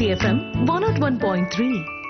Bharati FM one nought one point three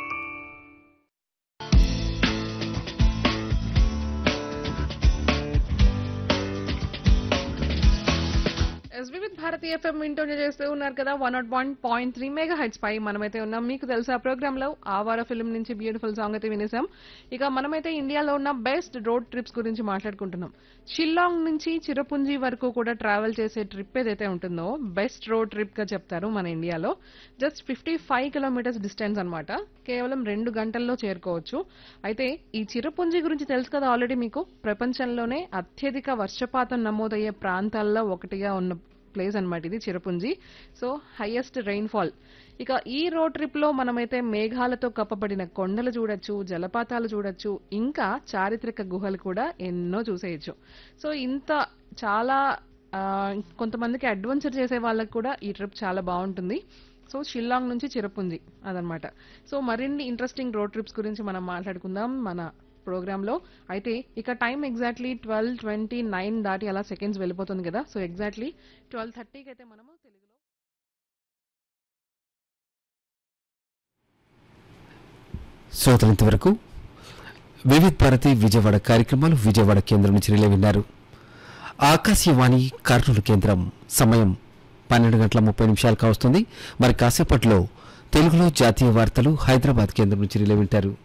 ఎస్బీ with Bharati FM వింటూనే చేస్తూ ఉన్నారు కదా one nought one point three megahertz పై మనమైతే ఉన్నాం మీకు తెలుసా ప్రోగ్రామ్ లో ఆవార ఫిల్మ్ నుంచి బ్యూటిఫుల్ సాంగ్ అయితే వినేసాం ఇక మనమైతే ఇండియాలో ఉన్న బెస్ట్ రోడ్ ట్రిప్స్ గురించి మాట్లాడుకుంటున్నాం షిల్లాంగ్ నుంచి చిరపుంజి వరకు కూడా ట్రావెల్ చేసే ట్రిప్ ఏదైతే ఉంటుందో బెస్ట్ రోడ్ ట్రిప్ గా చెప్తారు మన ఇండియాలో just fifty five kilometres distance అనమాట కేవలం రెండు గంటల్లో చేరుకోవచ్చు అయితే ఈ చిరపుంజి గురించి తెలుసు కదా ఆల్రెడీ మీకు ప్రపంచంలోనే అత్యధిక వర్షపాతం నమోదయ్యే ప్రాంతాల్లో ఒకటిగా ఉన్న ప్లేస్ అన్నమాట ఇది చిరపుంజి సో హైయెస్ట్ రెయిన్ఫాల్ ఇక ఈ రోడ్ ట్రిప్ లో మనమైతే మేఘాలతో కప్పబడిన కొండలు చూడొచ్చు జలపాతాలు చూడొచ్చు ఇంకా చారిత్రక గుహలు కూడా ఎన్నో చూసేయచ్చు సో ఇంత చాలా ఆ, కొంతమందికి అడ్వెంచర్ చేసే వాళ్ళకి కూడా ఈ ట్రిప్ చాలా బాగుంటుంది సో షిల్లాంగ్ నుంచి చిరపుంజి అదనమాట సో మరిన్ని ఇంట్రెస్టింగ్ రోడ్ ట్రిప్స్ గురించి మనం మాట్లాడుకుందాం మన ప్రోగ్రామ్ లో అయితే ఇక time exactly twelve twenty nine దాటి అలా సెకండ్స్ వెళ్ళిపోతుంది కదా సో ఎగ్జాక్ట్లీ ట్వెల్వ్ థర్టీకి అయితే మనము తెలుగులో శ్రోతలంతవరకు వివిధ్ భారతి విజయవాడ కార్యక్రమాలు విజయవాడ కేంద్రం నుంచి రిలే విన్నారు ఆకాశవాణి కర్నూలు కేంద్రం సమయం పన్నెండు గంటల ముప్పై నిమిషాలు కావస్తుంది మరి కాసేపట్లో తెలుగులో జాతీయ వార్తలు హైదరాబాద్ కేంద్రం నుంచి రిలే వింటారు